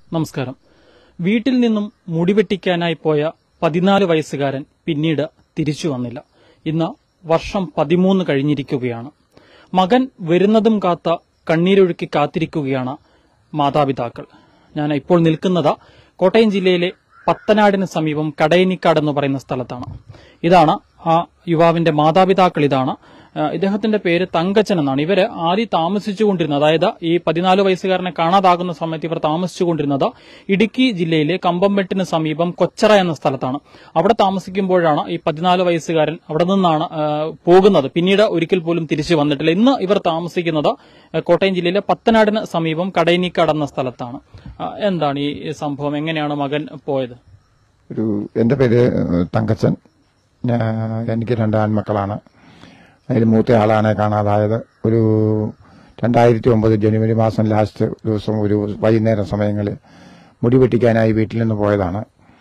നമസ്കാരം വീട്ടിൽ നിന്നും മുടിവെട്ടിക്കാനായി പോയ പതിനാല് വയസ്സുകാരൻ പിന്നീട് തിരിച്ചു വന്നില്ല ഇന്ന് വർഷം പതിമൂന്ന് കഴിഞ്ഞിരിക്കുകയാണ് മകൻ വരുന്നതും കാത്ത കണ്ണീരൊഴുക്കി കാത്തിരിക്കുകയാണ് മാതാപിതാക്കൾ ഞാൻ ഇപ്പോൾ നിൽക്കുന്നത് കോട്ടയം ജില്ലയിലെ പത്തനാടിന് സമീപം കടയനിക്കാട് എന്ന് പറയുന്ന സ്ഥലത്താണ് ഇതാണ് ആ യുവാവിന്റെ മാതാപിതാക്കൾ ഇതാണ് ആ, ഇദ്ദേഹത്തിന്റെ പേര് തങ്കച്ചൻ എന്നാണ് ഇവര് ആദ്യം താമസിച്ചുകൊണ്ടിരുന്നത് അതായത് ഈ പതിനാല് വയസ്സുകാരനെ കാണാതാകുന്ന സമയത്ത് ഇവർ താമസിച്ചുകൊണ്ടിരുന്നത് ഇടുക്കി ജില്ലയിലെ കമ്പംമെട്ടിന് സമീപം കൊച്ചറ എന്ന സ്ഥലത്താണ് അവിടെ താമസിക്കുമ്പോഴാണ് ഈ പതിനാല് വയസ്സുകാരൻ അവിടെ നിന്നാണ് ആ, പോകുന്നത് പിന്നീട് ഒരിക്കൽ പോലും തിരിച്ചു വന്നിട്ടില്ല ഇന്ന് ഇവർ താമസിക്കുന്നത് ആ, കോട്ടയം ജില്ലയിലെ പത്തനാടിന് സമീപം കടയനിക്കാട് എന്ന സ്ഥലത്താണ് ആ, എന്താണ് ഈ സംഭവം എങ്ങനെയാണ് മകൻ പോയത് ഒരു എൻ്റെ പേര് ഏഹ്, തങ്കച്ചൻ ഞാ- എനിക്ക് രണ്ട് ആൺമക്കളാണ് അതിൽ മൂത്ത ആളാണ് കാണാതായത് ഒരു രണ്ടായിരത്തി ഒമ്പത് ജനുവരി മാസം ലാസ്റ്റ് ദിവസം ഒരു വൈകുന്നേരം സമയങ്ങളിൽ മുടി വെട്ടിക്കാനായി വീട്ടിൽ നിന്ന് പോയതാണ്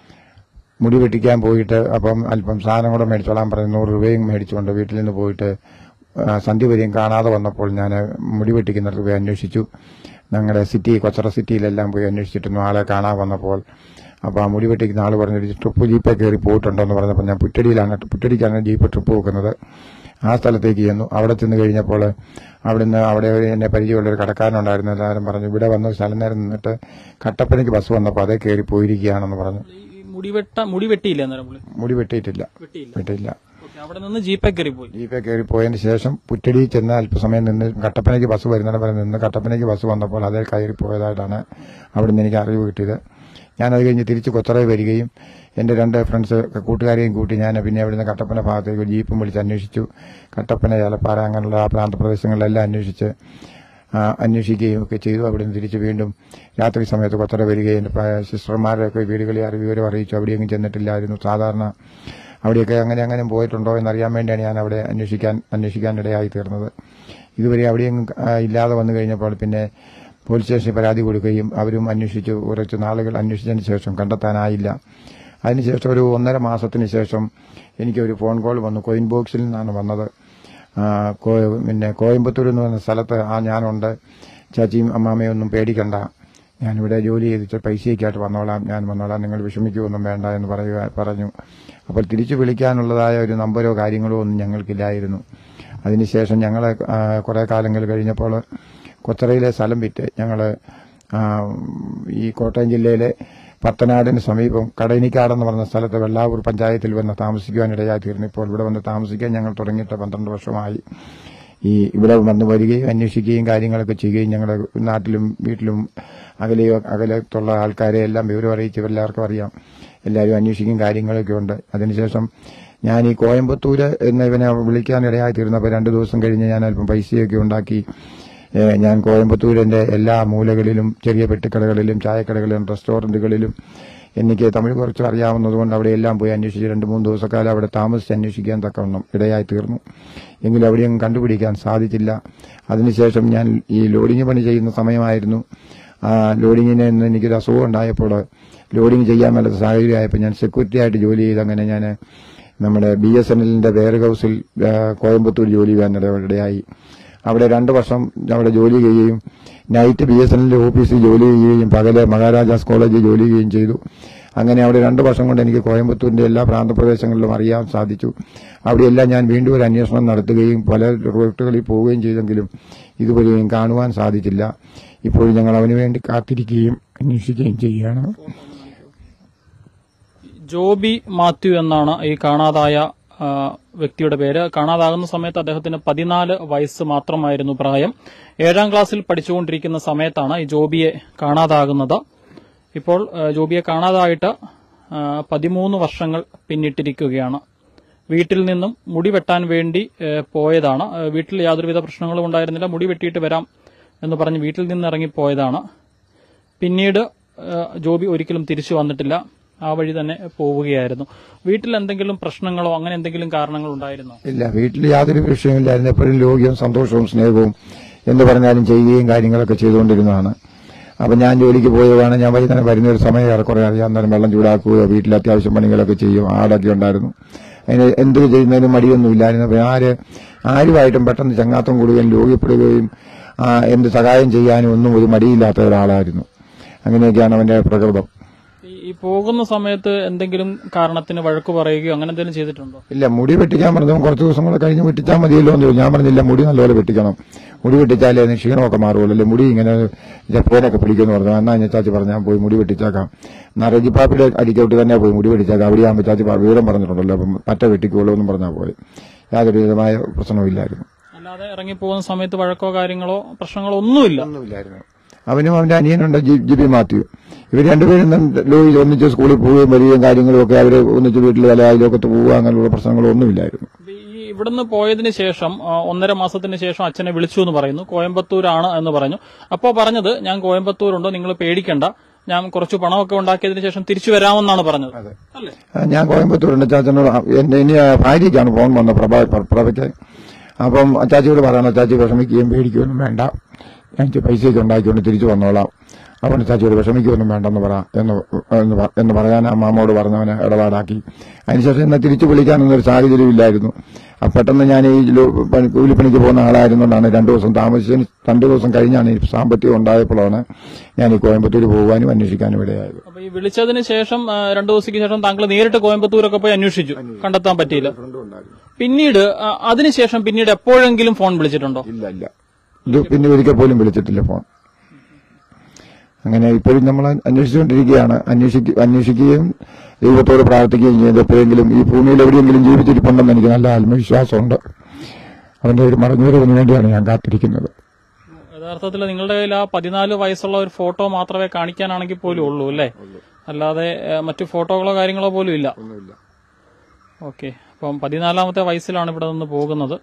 മുടി വെട്ടിക്കാൻ പോയിട്ട് അപ്പം അല്പം സാധനം കൂടെ മേടിച്ചോളാൻ പറഞ്ഞ് നൂറ് രൂപയും മേടിച്ചുകൊണ്ട് വീട്ടിൽ നിന്ന് പോയിട്ട് ആ, സന്ധ്യ വരെയും കാണാതെ വന്നപ്പോൾ ഞാൻ മുടി വെട്ടിക്കുന്നിടത്ത് പോയി അന്വേഷിച്ചു ഞങ്ങളുടെ സിറ്റി കൊച്ചറ സിറ്റിയിലെല്ലാം പോയി അന്വേഷിച്ചിട്ടൊന്നും ആളെ കാണാൻ വന്നപ്പോൾ അപ്പോൾ ആ മുടി വെട്ടിക്കുന്ന ആൾ പറഞ്ഞൊരു ട്രിപ്പ് ജീപ്പേ കയറി പോയിട്ടുണ്ടോ എന്ന് പറഞ്ഞപ്പോൾ ഞാൻ പുറ്റടിയിലാണ് പുറ്റടിക്കാണ് ജീപ്പ് ട്രിപ്പ് വെക്കുന്നത് ആ സ്ഥലത്തേക്ക് ചെന്നു അവിടെ ചെന്ന് കഴിഞ്ഞപ്പോൾ അവിടുന്ന് അവിടെ ഒരു എന്നെ പരിചയമുള്ള ഒരു കടക്കാരനുണ്ടായിരുന്നു എല്ലാവരും പറഞ്ഞു ഇവിടെ വന്ന് സ്ഥലം നേരം നിന്നിട്ട് കട്ടപ്പനയ്ക്ക് ബസ് വന്നപ്പോൾ അതേ കയറി പോയിരിക്കുകയാണെന്ന് പറഞ്ഞു ഈ മുടിവെട്ട മുടി വെട്ടിയില്ല അന്നേരം പുള്ളി മുടി വെട്ടിയിട്ടില്ല വെട്ടിയില്ല വെട്ടിയില്ല ഓക്കെ അവിടെ നിന്ന് ജീപ്പേ കയറി പോയി ജീപ്പേ കയറി പോയതിന് ശേഷം പുറ്റടി ചെന്ന് അല്പസമയം നിന്ന് കട്ടപ്പനയ്ക്ക് ബസ് വരുന്നിടം വരെ നിന്ന് കട്ടപ്പനയ്ക്ക് ബസ് വന്നപ്പോൾ അതേ കയറി പോയതായിട്ടാണ് അവിടുന്ന് എനിക്ക് അറിവ് കിട്ടിയത് ഞാനത് കഴിഞ്ഞ് തിരിച്ച് കൊച്ചറയിൽ വരികയും എൻ്റെ രണ്ട് ഫ്രണ്ട്സ് കൂട്ടുകാരെയും കൂട്ടി ഞാൻ പിന്നെ അവിടുന്ന് കട്ടപ്പന ഭാഗത്തേക്ക് ഒരു ജീപ്പും വിളിച്ച് അന്വേഷിച്ചു കട്ടപ്പന ഏലപ്പാറ അങ്ങനെയുള്ള ആ പ്രാന്തപ്രദേശങ്ങളിലെല്ലാം അന്വേഷിച്ച് ആ, അന്വേഷിക്കുകയും ഒക്കെ ചെയ്തു അവിടുന്ന് തിരിച്ച് വീണ്ടും രാത്രി സമയത്ത് കൊത്തറ വരികയും എൻ്റെ പ- സിസ്റ്റർമാരെയൊക്കെ വീടുകളിൽ അറിവ് വിവരം അറിയിച്ചു അവിടെയെങ്കിലും ചെന്നിട്ടില്ലായിരുന്നു സാധാരണ അവിടെയൊക്കെ അങ്ങനെ അങ്ങനെ പോയിട്ടുണ്ടോ എന്നറിയാൻ വേണ്ടിയാണ് ഞാൻ അവിടെ അന്വേഷിക്കാൻ അന്വേഷിക്കാനിടയായി തീർന്നത് ഇതുവരെ അവിടെയും ആ, ഇല്ലാതെ വന്നു കഴിഞ്ഞപ്പോൾ പിന്നെ പോലീസ് സ്റ്റേഷനിൽ പരാതി കൊടുക്കുകയും അവരും അന്വേഷിച്ചു കുറച്ച് നാളുകൾ അന്വേഷിച്ചതിന് ശേഷം കണ്ടെത്താനായില്ല അതിനുശേഷം ഒരു ഒന്നര മാസത്തിന് ശേഷം എനിക്കൊരു ഫോൺ കോൾ വന്നു കോയിൻ ബോക്സിൽ നിന്നാണ് വന്നത് ആ, കോ- പിന്നെ കോയമ്പത്തൂർ എന്ന് പറയുന്ന സ്ഥലത്ത് ആ ഞാനുണ്ട് ചാച്ചിയും അമ്മാമ്മയും ഒന്നും പേടിക്കണ്ട ഞാനിവിടെ ജോലി ചെയ്തിട്ട് പൈസയൊക്കെ ആയിട്ട് വന്നോളാം ഞാൻ വന്നോളാം നിങ്ങൾ വിഷമിക്കുകയൊന്നും വേണ്ട എന്ന് പറയുക പറഞ്ഞു അപ്പോൾ തിരിച്ചു വിളിക്കാനുള്ളതായ ഒരു നമ്പരോ കാര്യങ്ങളോ ഒന്നും ഞങ്ങൾക്കില്ലായിരുന്നു അതിനുശേഷം ഞങ്ങൾ കുറേ കാലങ്ങൾ കഴിഞ്ഞപ്പോൾ കൊച്ചറയിലെ സ്ഥലം വിറ്റ് ഞങ്ങൾ ഈ കോട്ടയം ജില്ലയിലെ പത്തനാടിന് സമീപം കടയനിക്കാടെന്ന് പറഞ്ഞ സ്ഥലത്ത് വെള്ളാവൂർ പഞ്ചായത്തിൽ വന്ന് താമസിക്കുവാനിടയായി തീർന്നു ഇപ്പോൾ ഇവിടെ വന്ന് താമസിക്കാൻ ഞങ്ങൾ തുടങ്ങിയിട്ട് പന്ത്രണ്ട് വർഷമായി ഈ ഇവിടെ വന്ന് വരികയും അന്വേഷിക്കുകയും കാര്യങ്ങളൊക്കെ ചെയ്യുകയും ഞങ്ങളുടെ നാട്ടിലും വീട്ടിലും അകലെയോ അകലത്തുള്ള ആൾക്കാരെ എല്ലാം വിവരം അറിയിച്ച് എല്ലാവർക്കും അറിയാം എല്ലാവരും അന്വേഷിക്കും കാര്യങ്ങളൊക്കെ ഉണ്ട് അതിനുശേഷം ഞാൻ ഈ കോയമ്പത്തൂര് എന്ന് ഇവനെ വിളിക്കാനിടയായി തീർന്നപ്പോൾ രണ്ട് ദിവസം കഴിഞ്ഞ് ഞാൻ അല്പം പൈസയൊക്കെ ഉണ്ടാക്കി ഏഹ് ഞാൻ കോയമ്പത്തൂരിന്റെ എല്ലാ മൂലകളിലും ചെറിയ പെട്ടിക്കടകളിലും ചായക്കടകളിലും റെസ്റ്റോറന്റുകളിലും എനിക്ക് തമിഴ് കുറച്ച് അറിയാവുന്നതുകൊണ്ട് അവിടെ എല്ലാം പോയി അന്വേഷിച്ച് രണ്ട് മൂന്ന് ദിവസക്കാലം അവിടെ താമസിച്ച് അന്വേഷിക്കാൻ തക്കവണ്ണം ഇടയായി തീർന്നു എങ്കിലും അവിടെയൊന്നും കണ്ടുപിടിക്കാൻ സാധിച്ചില്ല അതിനുശേഷം ഞാൻ ഈ ലോഡിംഗ് പണി ചെയ്യുന്ന സമയമായിരുന്നു ആ ലോഡിങ്ങിന് ഇന്ന് എനിക്കൊരു അസുഖം ഉണ്ടായപ്പോൾ ലോഡിംഗ് ചെയ്യാൻ മേലാത്ത സാഹചര്യമായപ്പോൾ ഞാൻ സെക്യൂരിറ്റി ആയിട്ട് ജോലി ചെയ്ത് അങ്ങനെ ഞാൻ നമ്മുടെ ബി എസ് എൻ എല്ലിന്റെ വെയർ ഹൗസിൽ ആ, കോയമ്പത്തൂർ ജോലി ചെയ്യാൻ ഇടയായി അവിടെ രണ്ട് വർഷം അവിടെ ജോലി ചെയ്യുകയും നൈറ്റ് ബി എസ് എല്ലിന്റെ ഓഫീസിൽ ജോലി ചെയ്യുകയും പകല് മഹാരാജാസ് കോളേജിൽ ജോലി ചെയ്യുകയും ചെയ്തു അങ്ങനെ അവിടെ രണ്ട് വർഷം കൊണ്ട് എനിക്ക് കോയമ്പത്തൂരിന്റെ എല്ലാ പ്രാന്തപ്രദേശങ്ങളിലും അറിയാൻ സാധിച്ചു അവിടെയെല്ലാം ഞാൻ വീണ്ടും ഒരു അന്വേഷണം നടത്തുകയും പല റൂട്ടുകളിൽ പോവുകയും ചെയ്തെങ്കിലും ഇതുവരെയും കാണുവാൻ സാധിച്ചില്ല ഇപ്പോൾ ഞങ്ങൾ അവന് വേണ്ടി കാത്തിരിക്കുകയും അന്വേഷിക്കുകയും ചെയ്യുകയാണ് ജോബി മാത്യു എന്നാണ് ഈ കാണാതായ ആ, വ്യക്തിയുടെ പേര് കാണാതാകുന്ന സമയത്ത് അദ്ദേഹത്തിന് പതിനാല് വയസ്സ് മാത്രമായിരുന്നു പ്രായം ഏഴാം ക്ലാസ്സിൽ പഠിച്ചുകൊണ്ടിരിക്കുന്ന സമയത്താണ് ഈ ജോബിയെ കാണാതാകുന്നത് ഇപ്പോൾ ആ, ജോബിയെ കാണാതായിട്ട് ആ, പതിമൂന്ന് വർഷങ്ങൾ പിന്നിട്ടിരിക്കുകയാണ് വീട്ടിൽ നിന്നും മുടി വെട്ടാൻ വേണ്ടി ഏ, പോയതാണ് ആ, വീട്ടിൽ യാതൊരുവിധ പ്രശ്നങ്ങളും ഉണ്ടായിരുന്നില്ല മുടി വെട്ടിയിട്ട് വരാം എന്ന് പറഞ്ഞ് വീട്ടിൽ നിന്ന് ഇറങ്ങിപ്പോയതാണ് പിന്നീട് ആ, ജോബി ഒരിക്കലും തിരിച്ചു വന്നിട്ടില്ല ആ വഴി തന്നെ പോവുകയായിരുന്നു വീട്ടിൽ എന്തെങ്കിലും പ്രശ്നങ്ങളോ അങ്ങനെ എന്തെങ്കിലും കാരണങ്ങൾ ഉണ്ടായിരുന്നോ ഇല്ല വീട്ടിൽ യാതൊരു വിഷയമില്ലായിരുന്നു എപ്പോഴും ലോകിയും സന്തോഷവും സ്നേഹവും എന്ന് പറഞ്ഞാലും ചെയ്യുകയും കാര്യങ്ങളൊക്കെ ചെയ്തുകൊണ്ടിരുന്നതാണ് അപ്പൊ ഞാൻ ജോലിക്ക് പോയതാണ് ഞാൻ വൈകുന്നേരം വരുന്ന ഒരു സമയം ഏറെക്കുറെ അറിയാൻ നേരം വെള്ളം ചൂടാക്കുകയോ വീട്ടിൽ അത്യാവശ്യം പണികളൊക്കെ ചെയ്യും ആടൊക്കെ ഉണ്ടായിരുന്നു അതിന് എന്ത് ചെയ്യുന്നതിനും മടിയൊന്നും ഇല്ലായിരുന്നു അപ്പൊ ആര് ആരുമായിട്ടും പെട്ടെന്ന് ചങ്ങാത്തം കൂടുകയും ലോകിപ്പെടുകയും ആ, എന്ത് സഹായം ചെയ്യാനും ഒന്നും ഒരു മടിയില്ലാത്ത ഒരാളായിരുന്നു അങ്ങനെയൊക്കെയാണ് അവന്റെ പ്രകൃതം ഈ- ഈ പോകുന്ന സമയത്ത് എന്തെങ്കിലും കാരണത്തിന് വഴക്ക് പറയുകയോ അങ്ങനെ എന്തെങ്കിലും ചെയ്തിട്ടുണ്ടോ ഇല്ല മുടി വെട്ടിക്കാൻ പറഞ്ഞപ്പോൾ കുറച്ച് ദിവസം കൂടെ കഴിഞ്ഞ് വെട്ടിച്ചാൽ മതിയല്ലോ എന്ന് ചോദിച്ചു ഞാൻ പറഞ്ഞില്ല മുടി നല്ലപോലെ വെട്ടിക്കണം മുടി വെട്ടിച്ചാലേ അതിന് ക്ഷീണമൊക്കെ മാറുള്ളൂ അല്ലേ മുടി ഇങ്ങനെ ജപ്പേനൊക്കെ പിടിക്കുമെന്ന് പറഞ്ഞു എന്നാ ഞാൻ ചാച്ചി പറഞ്ഞു ഞാൻ പോയി മുടി വെട്ടിച്ചേക്കാം എന്നാ റജിപ്പാപ്പിയുടെ അടിക്കോട്ട് തന്നെ പോയി മുടി വെട്ടിച്ചേക്കാം അവിടെ ആകുമ്പോൾ ചാച്ചി പ- വിവരം പറഞ്ഞിട്ടുണ്ടല്ലോ അപ്പം പറ്റ വെട്ടിക്കോളൂ എന്നും പറഞ്ഞാൽ പോയി യാതൊരു വിധമായ പ്രശ്നവുമില്ലായിരുന്നു അല്ലാതെ ഇറങ്ങി പോകുന്ന സമയത്ത് വഴക്കോ കാര്യങ്ങളോ പ്രശ്നങ്ങളോ ഒന്നുമില്ല ഒന്നുമില്ലായിരുന്നു അവനും അവന്റെ അനിയനുണ്ട് ജി- ജിബി മാത്യു ഇവർ രണ്ടുപേരും തന്നെ ലോയിൽ ഒന്നിച്ച് സ്കൂളിൽ പോവുകയും വരികയും കാര്യങ്ങളും ഒക്കെ അവര് ഒന്നിച്ച് വീട്ടിൽ വല്ല അയലോക്കത്ത് പോവുക അങ്ങനെയുള്ള പ്രശ്നങ്ങളോ ഒന്നുമില്ലായിരുന്നു അപ്പൊ ഈ ഇവിടുന്ന് പോയതിന് ശേഷം ആ, ഒന്നര മാസത്തിന് ശേഷം അച്ഛനെ വിളിച്ചു എന്ന് പറയുന്നു കോയമ്പത്തൂരാണ് എന്ന് പറഞ്ഞു അപ്പോൾ പറഞ്ഞത് ഞാൻ കോയമ്പത്തൂരുണ്ടോ നിങ്ങൾ പേടിക്കണ്ട ഞാൻ കുറച്ച് പണമൊക്കെ ഉണ്ടാക്കിയതിന് ശേഷം തിരിച്ചു വരാമെന്നാണ് പറഞ്ഞത് അല്ലേ ആ, ഞാൻ കോയമ്പത്തൂരുണ്ട് ചാച്ചനോട് ആ, എന്റെ ഇനി ആ ഭാര്യയ്ക്കാണ് ഫോൺ വന്നത് പ്രഭ പ്ര- പ്രഭയ്ക്ക് അപ്പം അച്ചാച്ചിയോട് പറയണം അച്ചാച്ചി വിഷമിക്കുകയും പേടിക്കുകയൊന്നും വേണ്ട ഞാൻ ഇച്ചിരി പൈസയൊക്കെ ഉണ്ടാക്കിക്കൊണ്ട് തിരിച്ചു വന്നോളാം അതുകൊണ്ട് ചാച്ചിയോട് വിഷമിക്കുകയൊന്നും വേണ്ടെന്ന് പറ എന്ന് എന്ന് പ- എന്ന് പറയാൻ ആ മാമോട് പറഞ്ഞവനെ ഇടപാടാക്കി അതിനുശേഷം എന്നെ തിരിച്ചു വിളിക്കാനൊന്നും ഒരു സാഹചര്യം ഇല്ലായിരുന്നു ആ പെട്ടെന്ന് ഞാൻ ഈ ലോ- പണി- കൂലിപ്പണിക്ക് പോകുന്ന ആളായിരുന്നുകൊണ്ടാണ് രണ്ടു ദിവസം താമസിച്ചതിന് രണ്ടു ദിവസം കഴിഞ്ഞാണ് ഈ സാമ്പത്തികം ഉണ്ടായപ്പോഴാണ് ഞാൻ ഈ കോയമ്പത്തൂർ പോകാനും അന്വേഷിക്കാനും ഇടയായത് അപ്പൊ ഈ വിളിച്ചതിന് ശേഷം ആ, രണ്ടു ദിവസത്തിന് ശേഷം താങ്കൾ നേരിട്ട് കോയമ്പത്തൂരൊക്കെ പോയി അന്വേഷിച്ചു കണ്ടെത്താൻ പറ്റിയില്ല പിന്നീട് ആ, അതിനുശേഷം പിന്നീട് എപ്പോഴെങ്കിലും ഫോൺ വിളിച്ചിട്ടുണ്ടോ ഇല്ല ഇല്ല ഇത് പിന്നെ ഒരിക്കൽ പോലും വിളിച്ചിട്ടില്ല ഫോൺ അങ്ങനെ ഇപ്പോഴും നമ്മൾ അന്വേഷിച്ചുകൊണ്ടിരിക്കുകയാണ് അന്വേഷിക്ക അന്വേഷിക്കുകയും ദൈവത്തോട് പ്രാർത്ഥിക്കുകയും ചെയ്ത് എപ്പോഴെങ്കിലും ഈ ഭൂമിയിൽ എവിടെയെങ്കിലും ജീവിച്ചിരിപ്പുണ്ടെന്ന് എനിക്ക് നല്ല ആത്മവിശ്വാസമുണ്ട് അവന്റെ ഒരു മടങ്ങുവരവിന് വേണ്ടിയാണ് ഞാൻ കാത്തിരിക്കുന്നത് യഥാർത്ഥത്തിൽ നിങ്ങളുടെ കയ്യിൽ ആ പതിനാല് വയസ്സുള്ള ഒരു ഫോട്ടോ മാത്രമേ കാണിക്കാനാണെങ്കിൽ പോലും ഉള്ളൂ അല്ലേ അല്ലാതെ ഏ, മറ്റു ഫോട്ടോകളോ കാര്യങ്ങളോ പോലും ഇല്ല ഓക്കെ അപ്പം പതിനാലാമത്തെ വയസ്സിലാണ് ഇവിടെ നിന്ന് പോകുന്നത്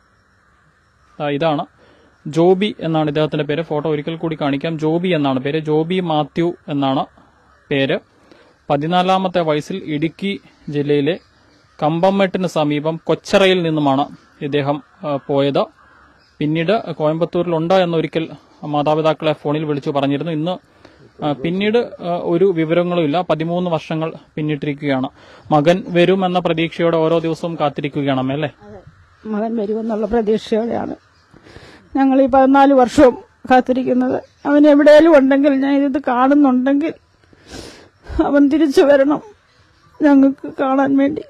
ആ, ഇതാണ് ജോബി എന്നാണ് ഇദ്ദേഹത്തിന്റെ പേര് ഫോട്ടോ ഒരിക്കൽ കൂടി കാണിക്കാം ജോബി എന്നാണ് പേര് ജോബി മാത്യു എന്നാണ് പേര് പതിനാലാമത്തെ വയസ്സിൽ ഇടുക്കി ജില്ലയിലെ കമ്പംമെട്ടിന് സമീപം കൊച്ചറയിൽ നിന്നുമാണ് ഇദ്ദേഹം ആ, പോയത് പിന്നീട് കോയമ്പത്തൂരിലുണ്ട് എന്നൊരിക്കൽ മാതാപിതാക്കളെ ഫോണിൽ വിളിച്ചു പറഞ്ഞിരുന്നു ഇന്ന് ആ, പിന്നീട് ആ, ഒരു വിവരങ്ങളും ഇല്ല പതിമൂന്ന് വർഷങ്ങൾ പിന്നിട്ടിരിക്കുകയാണ് മകൻ വരുമെന്ന പ്രതീക്ഷയോടെ ഓരോ ദിവസവും കാത്തിരിക്കുകയാണ് അമ്മ അല്ലേ അതെ മകൻ വരുമെന്നുള്ള പ്രതീക്ഷയോടെയാണ് ഞങ്ങൾ ഈ പതിനാല് വർഷവും കാത്തിരിക്കുന്നത് അവൻ എവിടെയെങ്കിലും ഉണ്ടെങ്കിൽ ഞാൻ ഇത് കാണുന്നുണ്ടെങ്കിൽ അവൻ തിരിച്ചു വരണം ഞങ്ങൾക്ക് കാണാൻ വേണ്ടി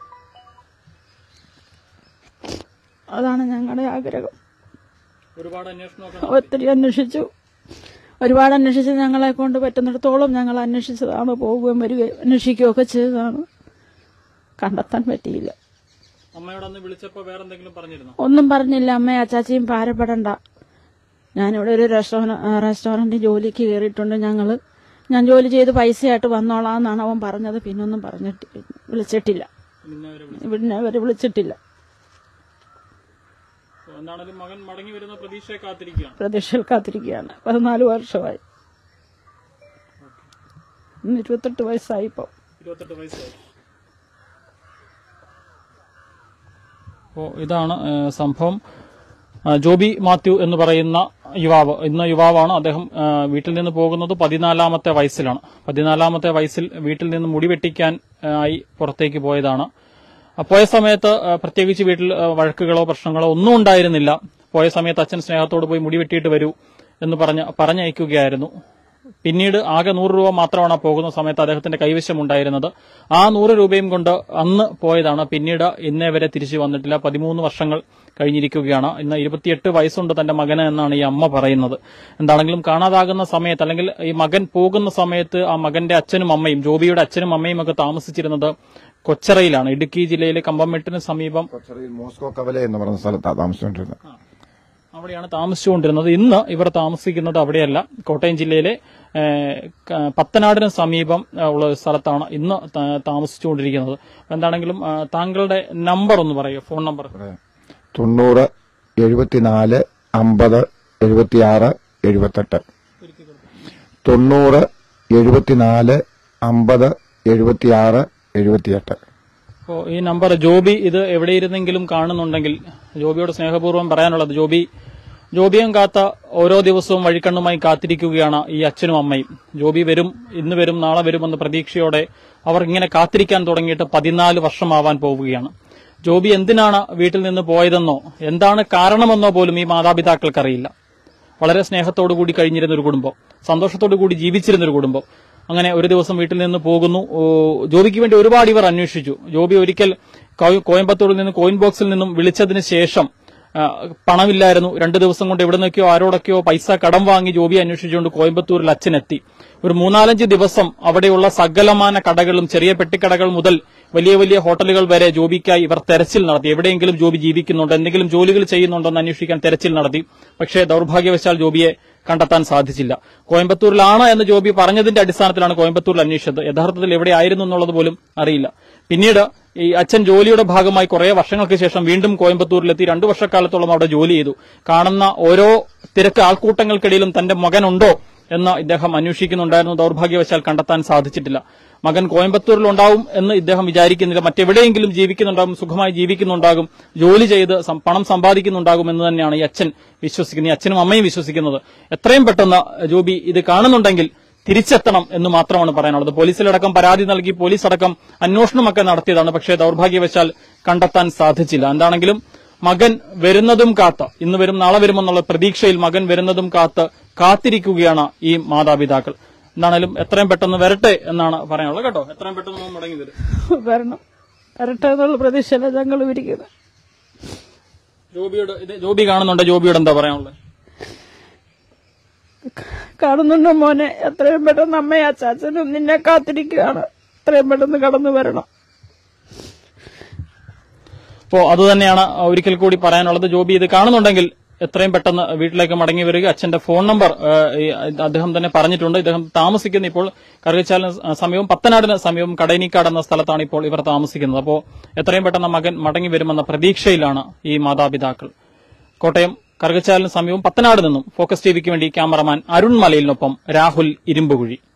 അതാണ് ഞങ്ങളുടെ ആഗ്രഹം ഒരുപാട് അന്വേഷണമൊക്കെ ഒത്തിരി അന്വേഷിച്ചു ഒരുപാട് അന്വേഷിച്ച് ഞങ്ങളെ കൊണ്ട് പറ്റുന്നിടത്തോളം ഞങ്ങൾ അന്വേഷിച്ചതാണ് പോവുകയും വരികയും അന്വേഷിക്കുകയൊക്കെ ചെയ്തതാണ് കണ്ടെത്താൻ പറ്റിയില്ല അമ്മയോട് അന്ന് വിളിച്ചപ്പോ വേറെ എന്തെങ്കിലും പറഞ്ഞിരുന്നോ ഒന്നും പറഞ്ഞില്ല അമ്മയും അച്ചാച്ചിയും ഭാരപ്പെടണ്ട ഞാനിവിടെ ഒരു റെസ്റ്റോറന്റ് റെസ്റ്റോറന്റിൽ ജോലിക്ക് കയറിയിട്ടുണ്ട് ഞങ്ങൾ ഞാൻ ജോലി ചെയ്ത് പൈസയായിട്ട് വന്നോളാം എന്നാണ് അവൻ പറഞ്ഞത് പിന്നൊന്നും പറഞ്ഞിട്ട് വിളിച്ചിട്ടില്ല പിന്നെ അവരെ വിളിച്ചു പിന്നെ അവര് വിളിച്ചിട്ടില്ല എന്താണെങ്കിലും മകൻ മടങ്ങി വരുന്ന പ്രതീക്ഷയെ കാത്തിരിക്കുകയാണ് പ്രതീക്ഷയിൽ കാത്തിരിക്കുകയാണ് പതിനാല് വർഷമായി ഇന്ന് ഇരുപത്തെട്ട് വയസ്സായി ഇപ്പോൾ ഇരുപത്തെട്ട് വയസ്സായി അപ്പോൾ ഇതാണ് ഏ, സംഭവം ആ, ജോബി മാത്യു എന്ന് പറയുന്ന യുവാവ് ഇന്ന് യുവാവാണ് അദ്ദേഹം ആ, വീട്ടിൽ നിന്ന് പോകുന്നത് പതിനാലാമത്തെ വയസ്സിലാണ് പതിനാലാമത്തെ വയസ്സിൽ വീട്ടിൽ നിന്ന് മുടി വെട്ടിക്കാൻ ആ, ആയി പുറത്തേക്ക് പോയതാണ് ആ, പോയ സമയത്ത് ആ, പ്രത്യേകിച്ച് വീട്ടിൽ ആ, വഴക്കുകളോ പ്രശ്നങ്ങളോ ഒന്നും ഉണ്ടായിരുന്നില്ല പോയ സമയത്ത് അച്ഛൻ സ്നേഹത്തോട് പോയി മുടി വെട്ടിയിട്ട് വരൂ എന്ന് പറഞ്ഞ് പറഞ്ഞയക്കുകയായിരുന്നു പിന്നീട് ആകെ നൂറ് രൂപ മാത്രമാണ് ആ പോകുന്ന സമയത്ത് അദ്ദേഹത്തിന്റെ കൈവശം ഉണ്ടായിരുന്നത് ആ നൂറ് രൂപയും കൊണ്ട് അന്ന് പോയതാണ് പിന്നീട് ഇന്നേ വരെ തിരിച്ചു വന്നിട്ടില്ല പതിമൂന്ന് വർഷങ്ങൾ കഴിഞ്ഞിരിക്കുകയാണ് ഇന്ന് ഇരുപത്തിയെട്ട് വയസ്സുണ്ട് തന്റെ മകന് എന്നാണ് ഈ അമ്മ പറയുന്നത് എന്താണെങ്കിലും കാണാതാകുന്ന സമയത്ത് അല്ലെങ്കിൽ ഈ മകൻ പോകുന്ന സമയത്ത് ആ മകന്റെ അച്ഛനും അമ്മയും ജോബിയുടെ അച്ഛനും അമ്മയും ഒക്കെ താമസിച്ചിരുന്നത് കൊച്ചറയിലാണ് ഇടുക്കി ജില്ലയിലെ കമ്പംമെട്ടിന് സമീപം മോസ്കോ കവല എന്ന് പറഞ്ഞ സ്ഥലത്താണ് താമസിച്ചുകൊണ്ടിരുന്നത് അവിടെയാണ് താമസിച്ചുകൊണ്ടിരുന്നത് ഇന്ന് ഇവർ താമസിക്കുന്നത് അവിടെയല്ല കോട്ടയം ജില്ലയിലെ ഏഹ്, ക- പത്തനാടിന് സമീപം ഏഹ്, ഉള്ള ഒരു സ്ഥലത്താണ് ഇന്ന് താ- താമസിച്ചുകൊണ്ടിരിക്കുന്നത് എന്താണെങ്കിലും ആ, താങ്കളുടെ നമ്പർ ഒന്ന് പറയുക ഫോൺ നമ്പർ തൊണ്ണൂറ് എഴുപത്തിനാല് അമ്പത് എഴുപത്തിയാറ് എഴുപത്തെട്ട് തൊണ്ണൂറ് എഴുപത്തിനാല് അമ്പത് എഴുപത്തിയാറ് എഴുപത്തിയെട്ട് അപ്പോൾ ഈ നമ്പർ ജോബി ഇത് എവിടെ ഇരുന്നെങ്കിലും കാണുന്നുണ്ടെങ്കിൽ ജോബിയോട് സ്നേഹപൂർവ്വം പറയാനുള്ളത് ജോബി ജോബിയും കാത്ത ഓരോ ദിവസവും വഴിക്കണ്ണുമായി കാത്തിരിക്കുകയാണ് ഈ അച്ഛനും അമ്മയും ജോബി വരും ഇന്ന് വരും നാളെ വരുമെന്ന പ്രതീക്ഷയോടെ അവർ ഇങ്ങനെ കാത്തിരിക്കാൻ തുടങ്ങിയിട്ട് പതിനാല് വർഷമാവാൻ പോവുകയാണ് ജോബി എന്തിനാണ് വീട്ടിൽ നിന്ന് പോയതെന്നോ എന്താണ് കാരണമെന്നോ പോലും ഈ മാതാപിതാക്കൾക്കറിയില്ല വളരെ സ്നേഹത്തോടു കൂടി കഴിഞ്ഞിരുന്ന ഒരു കുടുംബം സന്തോഷത്തോടു കൂടി ജീവിച്ചിരുന്ന ഒരു കുടുംബം അങ്ങനെ ഒരു ദിവസം വീട്ടിൽ നിന്ന് പോകുന്നു ഓ, ജോബിക്ക് വേണ്ടി ഒരുപാട് ഇവർ അന്വേഷിച്ചു ജോബി ഒരിക്കൽ കോ- കോയമ്പത്തൂരിൽ നിന്ന് കോയിൻ ബോക്സിൽ നിന്നും വിളിച്ചതിന് ശേഷം ആ, പണമില്ലായിരുന്നു രണ്ടു ദിവസം കൊണ്ട് എവിടെ നിന്നൊക്കെയോ ആരോടൊക്കെയോ പൈസ കടം വാങ്ങി ജോബി അന്വേഷിച്ചുകൊണ്ട് കോയമ്പത്തൂരിൽ അച്ഛനെത്തി ഒരു മൂന്നാലഞ്ച് ദിവസം അവിടെയുള്ള സകലമാന കടകളും ചെറിയ പെട്ടിക്കടകൾ മുതൽ വലിയ വലിയ ഹോട്ടലുകൾ വരെ ജോബിക്കായി ഇവർ തെരച്ചിൽ നടത്തി എവിടെയെങ്കിലും ജോബി ജീവിക്കുന്നുണ്ടോ എന്തെങ്കിലും ജോലികൾ ചെയ്യുന്നുണ്ടോ എന്ന് അന്വേഷിക്കാൻ തെരച്ചിൽ നടത്തി പക്ഷേ ദൌർഭാഗ്യവശാൽ ജോബിയെ കണ്ടെത്താൻ സാധിച്ചില്ല കോയമ്പത്തൂരിലാണ് എന്ന് ജോബി പറഞ്ഞതിന്റെ അടിസ്ഥാനത്തിലാണ് കോയമ്പത്തൂരിൽ അന്വേഷിച്ചത് യഥാർത്ഥത്തിൽ എവിടെയായിരുന്നു എന്നുള്ളത് പോലും അറിയില്ല പിന്നീട് ഈ അച്ഛൻ ജോലിയുടെ ഭാഗമായി കുറെ വർഷങ്ങൾക്ക് ശേഷം വീണ്ടും കോയമ്പത്തൂരിലെത്തി രണ്ടു വർഷക്കാലത്തോളം അവിടെ ജോലി ചെയ്തു കാണുന്ന ഓരോ തിരക്ക് ആൾക്കൂട്ടങ്ങൾക്കിടയിലും തന്റെ മകനുണ്ടോ എന്ന് ഇദ്ദേഹം അന്വേഷിക്കുന്നുണ്ടായിരുന്നു ദൌർഭാഗ്യവശാൽ കണ്ടെത്താൻ സാധിച്ചിട്ടില്ല മകൻ കോയമ്പത്തൂരിൽ ഉണ്ടാവും എന്ന് ഇദ്ദേഹം വിചാരിക്കുന്നില്ല മറ്റെവിടെയെങ്കിലും ജീവിക്കുന്നുണ്ടാകും സുഖമായി ജീവിക്കുന്നുണ്ടാകും ജോലി ചെയ്ത് സം- പണം സമ്പാദിക്കുന്നുണ്ടാകും എന്ന് തന്നെയാണ് ഈ അച്ഛൻ വിശ്വസിക്കുന്നത് ഈ അച്ഛനും അമ്മയും വിശ്വസിക്കുന്നത് എത്രയും പെട്ടെന്ന് ജോബി ഇത് കാണുന്നുണ്ടെങ്കിൽ തിരിച്ചെത്തണം എന്ന് മാത്രമാണ് പറയാനുള്ളത് പോലീസിലടക്കം പരാതി നൽകി പോലീസ് അടക്കം അന്വേഷണമൊക്കെ നടത്തിയതാണ് പക്ഷേ ദൌർഭാഗ്യവശാൽ കണ്ടെത്താൻ സാധിച്ചില്ല എന്താണെങ്കിലും മകൻ വരുന്നതും കാത്ത് ഇന്ന് വരും നാളെ വരുമെന്നുള്ള പ്രതീക്ഷയിൽ മകൻ വരുന്നതും കാത്ത് കാത്തിരിക്കുകയാണ് ഈ മാതാപിതാക്കൾ എന്താണേലും എത്രയും പെട്ടെന്ന് വരട്ടെ എന്നാണ് പറയാനുള്ളത് കേട്ടോ എത്രയും പെട്ടെന്ന് മോൻ മടങ്ങി വരും വരണം വരട്ടെ എന്നുള്ള പ്രതീക്ഷയില ഞങ്ങൾ ഇരിക്കുന്നത് ജോബിയോട് ഇത് ജോബി കാണുന്നുണ്ട് ജോബിയോട് എന്താ പറയാനുള്ളത് കാണുന്നുണ്ടോ മോനെ എത്രയും പെട്ടെന്ന് അമ്മയും അച്ചാച്ചനും നിന്നെ കാത്തിരിക്കുകയാണ് എത്രയും പെട്ടെന്ന് കടന്നു വരണം അപ്പോ അതുതന്നെയാണ് ഒരിക്കൽ കൂടി പറയാനുള്ളത് ജോബി ഇത് കാണുന്നുണ്ടെങ്കിൽ എത്രയും പെട്ടെന്ന് വീട്ടിലേക്ക് മടങ്ങി വരിക അച്ഛന്റെ ഫോൺ നമ്പർ ആ, ഈ അദ്ദേഹം തന്നെ പറഞ്ഞിട്ടുണ്ട് ഇദ്ദേഹം താമസിക്കുന്ന ഇപ്പോൾ കറുകച്ചാലിന് സമയവും പത്തനാടിന് സമയവും കടൈനിക്കാട് എന്ന സ്ഥലത്താണ് ഇപ്പോൾ ഇവർ താമസിക്കുന്നത് അപ്പോൾ എത്രയും പെട്ടെന്ന് മകൻ മടങ്ങി വരുമെന്ന പ്രതീക്ഷയിലാണ് ഈ മാതാപിതാക്കൾ കോട്ടയം കറുകച്ചാലിന് സമയവും പത്തനാട് നിന്നും ഫോക്കസ് ടിവിക്ക് വേണ്ടി ക്യാമറമാൻ അരുൺ മലയിലിനൊപ്പം രാഹുൽ ഇരുമ്പുകുഴി